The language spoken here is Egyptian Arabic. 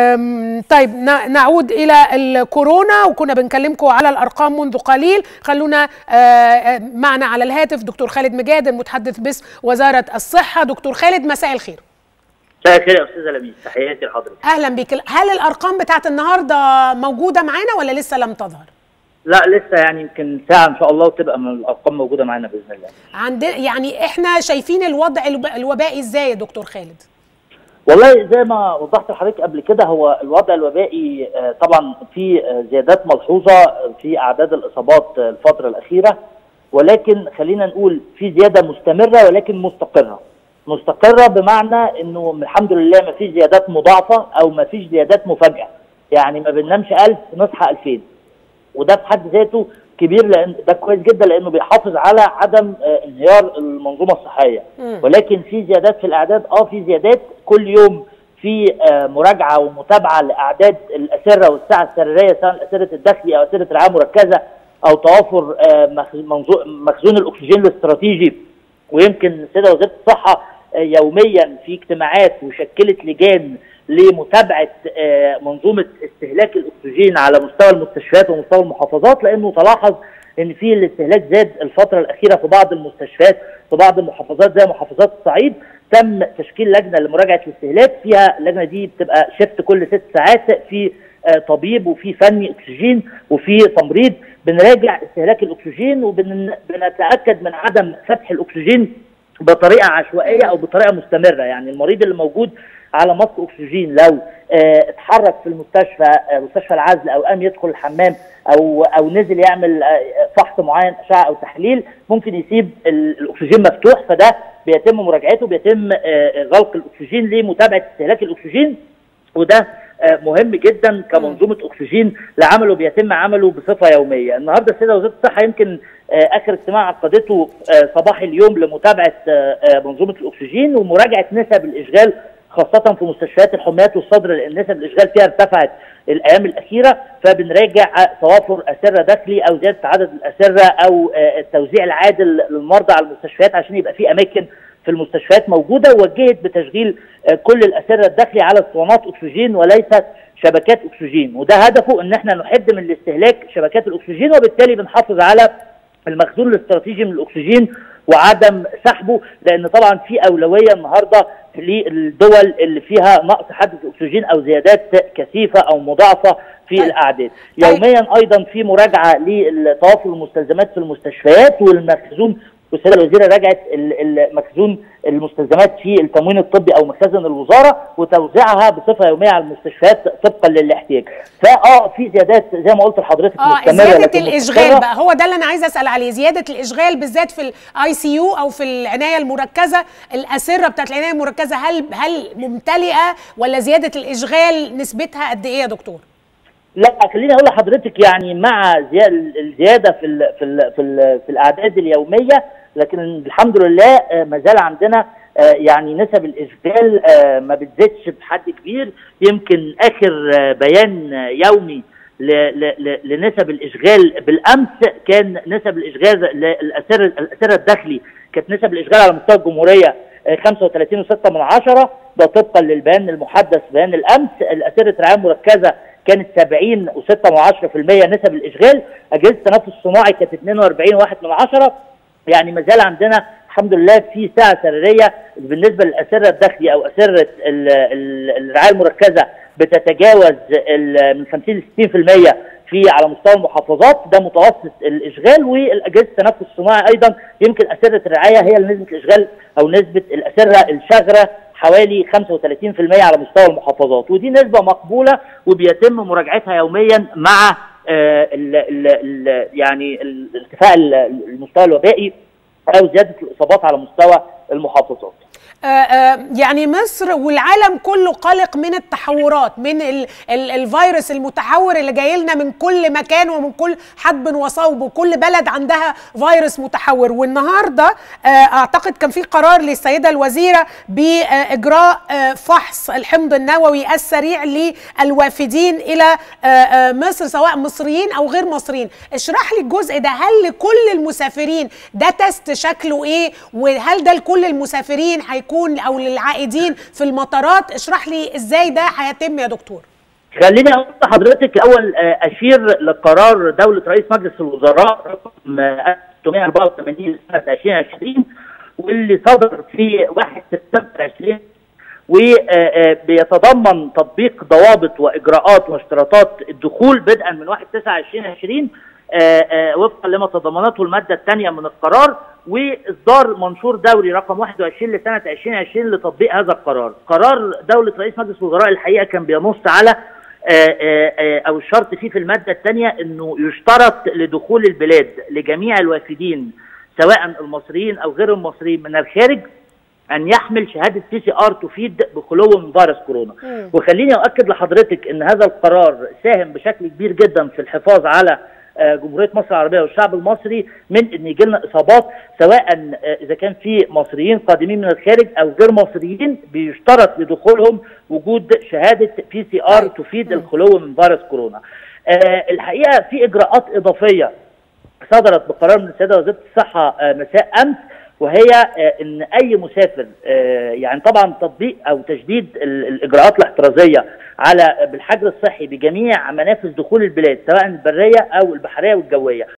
أم، طيب ن- نعود الى الكورونا وكنا بنكلمكم على الارقام منذ قليل خلونا آه، آه، معنا على الهاتف دكتور خالد مجاد المتحدث باسم وزاره الصحه دكتور خالد مساء الخير مساء الخير يا استاذه لميس تحياتي لحضرتك اهلا بك هل الارقام بتاعت النهارده موجوده معانا ولا لسه لم تظهر لا لسه يعني يمكن ساعه ان شاء الله وتبقى من الارقام موجوده معانا باذن الله عندنا يعني احنا شايفين الوضع الوب- الوبائي ازاي يا دكتور خالد والله زي ما وضحت لحضرتك قبل كده هو الوضع الوبائي آه، طبعا في آه، زيادات ملحوظه في اعداد الاصابات آه، الفتره الاخيره ولكن خلينا نقول في زياده مستمره ولكن مستقره مستقره بمعنى انه الحمد لله ما فيش زيادات مضاعفه او ما فيش زيادات مفاجاه يعني ما بننامش 1000 نصحى 2000 وده في حد ذاته كبير لان ده كويس جدا لانه بيحافظ على عدم آه، انهيار المنظومه الصحيه مم. ولكن في زيادات في الاعداد اه في زيادات كل يوم في آه، مراجعه ومتابعه لاعداد الاسره والسعه السريريه سواء اسره الداخلي او اسره رعايه مركزه او توافر آه، مخ- منظو- مخزون الاكسجين الاستراتيجي ويمكن السيده وزيره الصحه آه، يوميا في اجتماعات وشكلت لجان لمتابعه آه، منظومه استهلاك الاكسجين على مستوى المستشفيات ومستوى المحافظات لانه تلاحظ ان في الاستهلاك زاد الفتره الاخيره في بعض المستشفيات في بعض المحافظات زي محافظات الصعيد تم تشكيل لجنه لمراجعه الاستهلاك فيها اللجنه دي بتبقى شفت كل ست ساعات في آه، طبيب وفي فني اكسجين وفي تمريض بنراجع استهلاك الاكسجين وبنتاكد من عدم فتح الاكسجين بطريقه عشوائيه او بطريقه مستمره يعني المريض اللي موجود على ماسك اكسجين لو آه، اتحرك في المستشفى آه، مستشفى العزل او قام يدخل الحمام او او نزل يعمل آه، فحص معين اشعه او تحليل ممكن يسيب ال- الاكسجين مفتوح فده بيتم مراجعته بيتم آه، غلق الاكسجين لمتابعه استهلاك الاكسجين وده آه، مهم جدا كمنظومه اكسجين لعمله بيتم عمله بصفه يوميه النهارده السيده وزيره الصحه يمكن آه، اخر اجتماع عقدته آه، صباح اليوم لمتابعه آه، آه، منظومه الاكسجين ومراجعه نسب الاشغال خاصة في مستشفيات الحميات والصدر لأن نسب الإشغال فيها ارتفعت الأيام الأخيرة فبنراجع توافر أسرة داخلي أو زيادة عدد الأسرة أو آه، التوزيع العادل للمرضى على المستشفيات عشان يبقى في أماكن في المستشفيات موجودة ووجهت بتشغيل آه، كل الأسرة الداخلي على اسطوانات أكسجين وليست شبكات أكسجين وده هدفه إن احنا نحد من الاستهلاك شبكات الأكسجين وبالتالي بنحافظ على المخزون الاستراتيجي من الاكسجين وعدم سحبه لان طبعا في اولويه النهارده للدول اللي فيها نقص حد الاكسجين او زيادات كثيفه او مضاعفه في طيب. الاعداد طيب. يوميا ايضا في مراجعه لتوافر المستلزمات في المستشفيات والمخزون والسيده الوزيره راجعت ال- المخزون المستلزمات في التموين الطبي او مخازن الوزاره وتوزيعها بصفه يوميه على المستشفيات طبقا للاحتياج. فاه في زيادات زي ما قلت لحضرتك اه مستمره زياده لكن الاشغال مستقرة. بقى هو ده اللي انا عايزه اسال عليه زياده الاشغال بالذات في الاي سي يو او في العنايه المركزه الاسره بتاعت العنايه المركزه هل هل ممتلئه ولا زياده الاشغال نسبتها قد ايه يا دكتور لا خليني اقول لحضرتك يعني مع زي- الزياده في ال في ال في, ال في الاعداد اليوميه لكن الحمد لله آه، ما زال عندنا آه، يعني نسب الاشغال آه، ما بتزيدش بحد كبير يمكن اخر آه، بيان آه، يومي ل- ل- ل- لنسب الاشغال بالامس كان نسب الاشغال للاسر الاسره الداخلي كانت نسب الاشغال على مستوى الجمهوريه آه، 35.6 من عشرة ده طبقا للبيان المحدث بيان الامس الاسره رعايه مركزه كانت 70 و6 من 10% نسب الاشغال اجهزه التنفس الصناعي كانت 42 واحد من عشرة يعني ما زال عندنا الحمد لله في سعه سريريه بالنسبه للاسره الداخلي او اسره ال- ال- الرعايه المركزه بتتجاوز ال- من 50 ل 60% في على مستوى المحافظات ده متوسط الاشغال والاجهزه التنفس الصناعي ايضا يمكن اسره الرعايه هي اللي نسبه الاشغال او نسبه الاسره الشاغره حوالي 35% على مستوى المحافظات ودي نسبه مقبوله وبيتم مراجعتها يوميا مع آه، ال ال ال يعني ال- ارتفاع ال- المستوى الوبائي او زياده الاصابات على مستوى المحافظات. آه، آه، يعني مصر والعالم كله قلق من التحورات من ال ال الفيروس المتحور اللي جاي لنا من كل مكان ومن كل حدب وصوب وكل بلد عندها فيروس متحور والنهارده آه، اعتقد كان في قرار للسيده الوزيره باجراء آه، فحص الحمض النووي السريع للوافدين الى آه، آه، مصر سواء مصريين او غير مصريين اشرح لي الجزء ده هل لكل المسافرين ده تست شكله ايه وهل ده لكل المسافرين هيكون او للعائدين في المطارات اشرح لي ازاي ده هيتم يا دكتور خليني اقول لحضرتك الاول اشير لقرار دوله رئيس مجلس الوزراء رقم 1684 سنه 2020 واللي صدر في 1 سبتمبر 20 وبيتضمن تطبيق ضوابط واجراءات واشتراطات الدخول بدءا من 1 9 2020 وفقا لما تضمنته الماده الثانيه من القرار واصدار منشور دوري رقم 21 لسنه 2020 لتطبيق هذا القرار. قرار دوله رئيس مجلس الوزراء الحقيقه كان بينص على او الشرط فيه في الماده الثانيه انه يشترط لدخول البلاد لجميع الوافدين سواء المصريين او غير المصريين من الخارج ان يحمل شهاده بي سي ار تفيد بخلو من فيروس كورونا م. وخليني اؤكد لحضرتك ان هذا القرار ساهم بشكل كبير جدا في الحفاظ على جمهوريه مصر العربيه والشعب المصري من ان يجي لنا اصابات سواء اذا كان في مصريين قادمين من الخارج او غير مصريين بيشترط لدخولهم وجود شهاده بي سي ار تفيد الخلو من فيروس كورونا. الحقيقه في اجراءات اضافيه صدرت بقرار من السيده وزيره الصحه مساء امس وهي ان اي مسافر يعني طبعا تطبيق او تشديد الاجراءات الاحترازيه على بالحجر الصحي بجميع منافذ دخول البلاد سواء البريه او البحريه والجويه